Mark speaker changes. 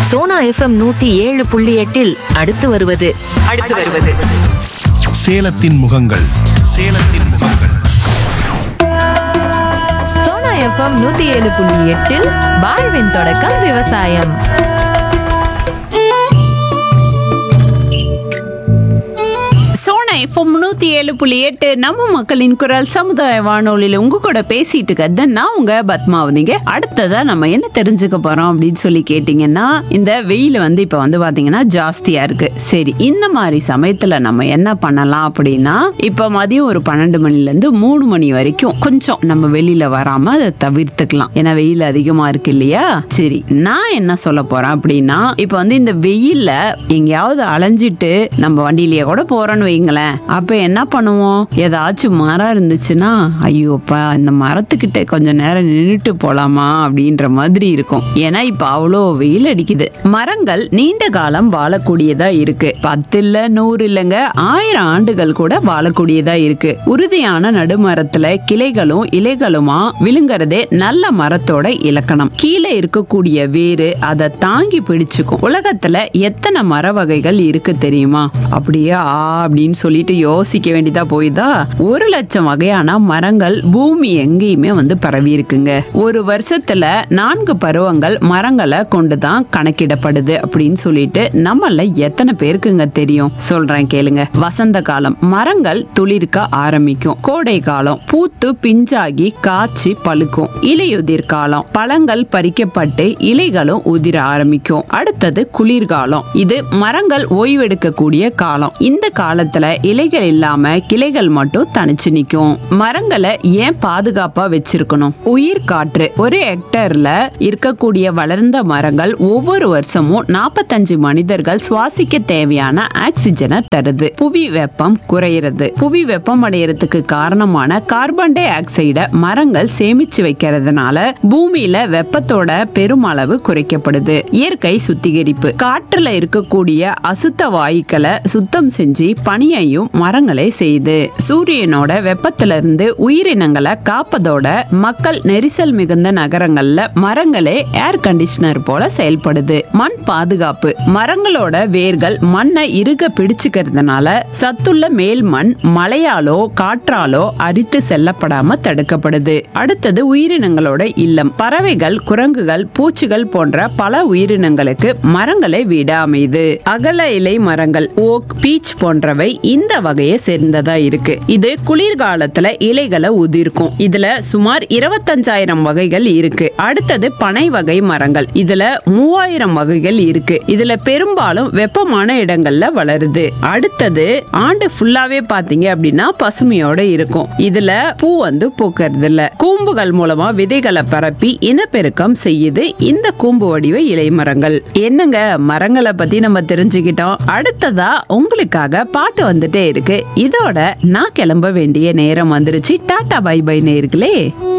Speaker 1: Sona FM நூத்தி ஏழு புள்ளி எட்டில் அடுத்து வருவது
Speaker 2: அடுத்து வருவது
Speaker 3: சேலத்தின் முகங்கள் சேலத்தின் முகங்கள்
Speaker 4: சோனா எஃப்எம் நூத்தி ஏழு புள்ளி எட்டில் வாழ்வின் தொடக்கம் விவசாயம்
Speaker 5: சோனா இப்போ முந்நூற்றி ஏழு புள்ளி எட்டு நம்ம மக்களின் குரல் சமுதாய வானொலியில் உங்க கூட பேசிட்டு இருக்கிறது நான் உங்க பத்மாவதிங்க அடுத்ததா நம்ம என்ன தெரிஞ்சுக்க போறோம் அப்படின்னு சொல்லி கேட்டிங்கன்னா இந்த வெயில் வந்து இப்போ வந்து பாத்தீங்கன்னா ஜாஸ்தியா இருக்கு சரி இந்த மாதிரி சமயத்துல நம்ம என்ன பண்ணலாம் அப்படின்னா இப்போ மதியம் ஒரு பன்னெண்டு மணில இருந்து மூணு மணி வரைக்கும் கொஞ்சம் நம்ம வெளியில வராம அதை தவிர்த்துக்கலாம் ஏன்னா வெயில் அதிகமா இருக்கு இல்லையா சரி நான் என்ன சொல்ல போறேன் அப்படின்னா இப்போ வந்து இந்த வெயில்ல எங்கேயாவது அலைஞ்சிட்டு நம்ம வண்டியிலேயே கூட போறோம்னு வைங்களேன் அப்ப என்ன பண்ணுவோம் ஏதாச்சும் மரம் இருந்துச்சுன்னா ஐயோப்பா இந்த மரத்துக்கிட்ட கொஞ்ச நேரம் நின்றுட்டு போலாமா அப்படின்ற மாதிரி இருக்கும் ஏன்னா இப்ப அவ்வளோ வெயில் அடிக்குது மரங்கள் நீண்ட காலம் வாழக்கூடியதா இருக்கு பத்து இல்ல நூறு இல்லைங்க ஆயிரம் ஆண்டுகள் கூட வாழக்கூடியதா இருக்கு உறுதியான நடுமரத்துல கிளைகளும் இலைகளுமா விழுங்குறதே நல்ல மரத்தோட இலக்கணம் கீழே இருக்கக்கூடிய வேறு அதை தாங்கி பிடிச்சுக்கும் உலகத்துல எத்தனை மர வகைகள் இருக்கு தெரியுமா அப்படியே ஆ அப்படின்னு சொல்லிட்டு யோசிக்க வேண்டியதா போயுதா ஒரு லட்சம் வகையான மரங்கள் பூமி எங்கேயுமே வந்து பரவி இருக்குங்க ஒரு வருஷத்துல நான்கு பருவங்கள் மரங்களை கொண்டுதான் கணக்கிடப்படுது அப்படின்னு சொல்லிட்டு நம்மள எத்தனை பேருக்குங்க தெரியும் சொல்றேன் கேளுங்க வசந்த காலம் மரங்கள் துளிர்க்க ஆரம்பிக்கும் கோடை காலம் பூத்து பிஞ்சாகி காய்ச்சி பழுக்கும் இலையுதிர் காலம் பழங்கள் பறிக்கப்பட்டு இலைகளும் உதிர ஆரம்பிக்கும் அடுத்தது குளிர்காலம் இது மரங்கள் ஓய்வெடுக்கக்கூடிய காலம் இந்த காலத்துல இலைகள் இல்லாம கிளைகள் மட்டும் தனிச்சு நிக்கும் மரங்களை ஏன் பாதுகாப்பா வச்சிருக்கணும் உயிர் காற்று ஒரு ஹெக்டர்ல இருக்கக்கூடிய வளர்ந்த மரங்கள் ஒவ்வொரு வருஷமும் நாற்பத்தஞ்சு மனிதர்கள் சுவாசிக்க தேவையான ஆக்சிஜனை தருது புவி வெப்பம் குறையிறது புவி வெப்பம் அடையறதுக்கு காரணமான கார்பன் டை ஆக்சைட மரங்கள் சேமிச்சு வைக்கிறதுனால பூமியில வெப்பத்தோட பெருமளவு குறைக்கப்படுது இயற்கை சுத்திகரிப்பு காற்றுல இருக்கக்கூடிய அசுத்த வாயுக்களை சுத்தம் செஞ்சு பனியையும் மரங்களே செய்யுது சூரியனோட வெப்பத்துல இருந்து உயிரினங்களை காப்பதோட மக்கள் நெரிசல் மிகுந்த நகரங்கள்ல மரங்களே ஏர் கண்டிஷனர் போல செயல்படுது மண் பாதுகாப்பு மரங்களோட வேர்கள் மண்ணை இறுக பிடிச்சுக்கிறதுனால சத்துள்ள மேல் மண் மழையாலோ காற்றாலோ அரித்து செல்லப்படாம தடுக்கப்படுது அடுத்தது உயிரினங்களோட இல்லம் பறவைகள் குரங்குகள் பூச்சிகள் போன்ற பல உயிரினங்களுக்கு மரங்களே வீடு அமையுது அகல இலை மரங்கள் ஓக் பீச் போன்றவை இந்த வகையை சேர்ந்ததா இருக்கு இது குளிர்காலத்துல இலைகளை உதிர்க்கும் இதுல சுமார் இருபத்தஞ்சாயிரம் வகைகள் இருக்கு அடுத்தது பனை வகை மரங்கள் இதுல மூவாயிரம் வகைகள் இருக்கு இதுல பெரும்பாலும் வெப்பமான இடங்கள்ல வளருது அடுத்தது ஆண்டு ஃபுல்லாவே பாத்தீங்க அப்படின்னா பசுமையோட இருக்கும் இதுல பூ வந்து பூக்கறது இல்ல கூம்புகள் மூலமா விதைகளை பரப்பி இனப்பெருக்கம் செய்யுது இந்த கூம்பு வடிவ இலை மரங்கள் என்னங்க மரங்களை பத்தி நம்ம தெரிஞ்சுக்கிட்டோம் அடுத்ததா உங்களுக்காக பாட்டு வந்துட்டே இருக்கு இதோட நான் கிளம்ப வேண்டிய நேரம் வந்துருச்சு டாடா பை பை நேர்களே